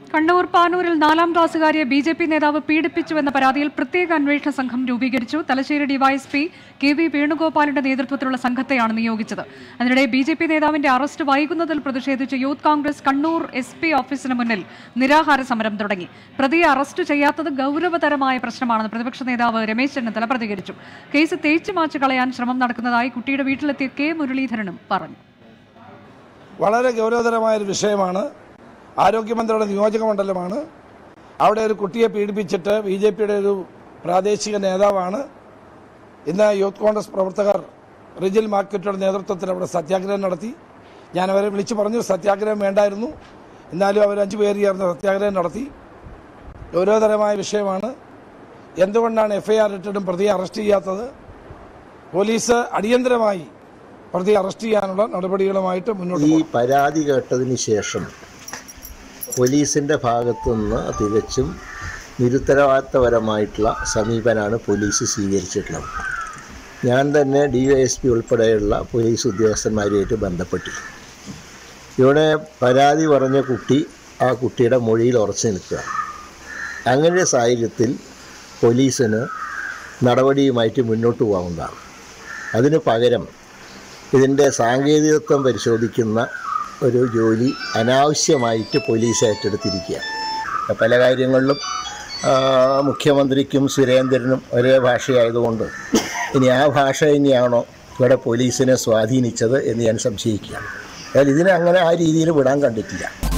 കണ്ണൂർ പാനൂരിൽ നാലാം ക്ലാസ്സുകാരിയെ B J P നേതാവ് പീഡിപ്പിച്ചുവെന്ന പരാതിയിൽ പ്രത്യേക അന്വേഷണ സംഘം രൂപീകരിച്ചു തലശ്ശേരി ഡിവൈഎസ്പി കെ വി വേണുഗോപാലിന്റെ നേതൃത്വത്തിലുള്ള സംഘത്തെയാണ് നിയോഗിച്ചത് അതിനിടെ ബി ജെ പി നേതാവിന്റെ അറസ്റ്റ് വൈകുന്നതിൽ പ്രതിഷേധിച്ച് യൂത്ത് കോൺഗ്രസ് കണ്ണൂർ എസ് പി ഓഫീസിന് മുന്നിൽ നിരാഹാര സമരം തുടങ്ങി പ്രതിയെ അറസ്റ്റ് ചെയ്യാത്തത് ഗൗരവതരമായ പ്രശ്നമാണെന്ന് പ്രതിപക്ഷ നേതാവ് രമേശ് ചെന്നിത്തല പ്രതികരിച്ചു കേസ് തേച്ചു മാച്ചു കളയാൻ ശ്രമം നടക്കുന്നതായി കുട്ടിയുടെ വീട്ടിലെത്തിയ കെ മുരളീധരനും പറഞ്ഞു വളരെ ഗൗരവതരമായൊരു വിഷയമാണ് ആരോഗ്യമന്ത്രിയുടെ നിയോജക മണ്ഡലമാണ് അവിടെ ഒരു കുട്ടിയെ പീഡിപ്പിച്ചിട്ട് ബി ജെ പിയുടെ ഒരു പ്രാദേശിക നേതാവാണ് ഇന്ന് യൂത്ത് കോൺഗ്രസ് പ്രവർത്തകർ റിജിൽ മാർക്കറ്റയുടെ നേതൃത്വത്തിൽ അവിടെ സത്യാഗ്രഹം നടത്തി ഞാൻ അവരെ വിളിച്ചു പറഞ്ഞു സത്യാഗ്രഹം വേണ്ടായിരുന്നു എന്നാലും അവർ അഞ്ചു പേര് ചേർന്ന് സത്യാഗ്രഹം നടത്തി ഗൗരവതരമായ വിഷയമാണ് എന്തുകൊണ്ടാണ് എഫ്ഐആർ ഇട്ടിട്ടും പ്രതിയെ അറസ്റ്റ് ചെയ്യാത്തത് പോലീസ് അടിയന്തരമായി പ്രതിയെ അറസ്റ്റ് ചെയ്യാനുള്ള നടപടികളുമായിട്ട് മുന്നോട്ട് ഈ പോകും പരാതി കേട്ടതിന് ശേഷം പോലീസിൻ്റെ ഭാഗത്തുനിന്ന് തികച്ചും നിരുത്തരവാദിത്തപരമായിട്ടുള്ള സമീപനമാണ് പോലീസ് സ്വീകരിച്ചിട്ടുള്ളത് ഞാൻ തന്നെ ഡി വൈ എസ് പി ഉൾപ്പെടെയുള്ള പോലീസ് ഉദ്യോഗസ്ഥന്മാരുമായിട്ട് ബന്ധപ്പെട്ടു ഇവിടെ പരാതി പറഞ്ഞ കുട്ടി ആ കുട്ടിയുടെ മൊഴിയിൽ ഉറച്ചു നിൽക്കുക അങ്ങനെ ഒരു സാഹചര്യത്തിൽ പോലീസിന് നടപടിയുമായിട്ട് മുന്നോട്ട് പോകാവുന്നതാണ് അതിന് പകരം ഇതിൻ്റെ സാങ്കേതികത്വം പരിശോധിക്കുന്ന ഒരു ജോലി അനാവശ്യമായിട്ട് പോലീസ് ഏറ്റെടുത്തിരിക്കുക പല കാര്യങ്ങളിലും ആ, മുഖ്യമന്ത്രിക്കും സുരേന്ദ്രനും ഒരേ ഭാഷയായതുകൊണ്ട് ഇനി ആ ഭാഷ തന്നെയാണോ ഇവിടെ പോലീസിനെ സ്വാധീനിച്ചത് എന്ന് ഞാൻ സംശയിക്കുകയാണ് അതായത് ഇതിനെ അങ്ങനെ ആ രീതിയിൽ വിടാൻ കണ്ടിട്ടില്ല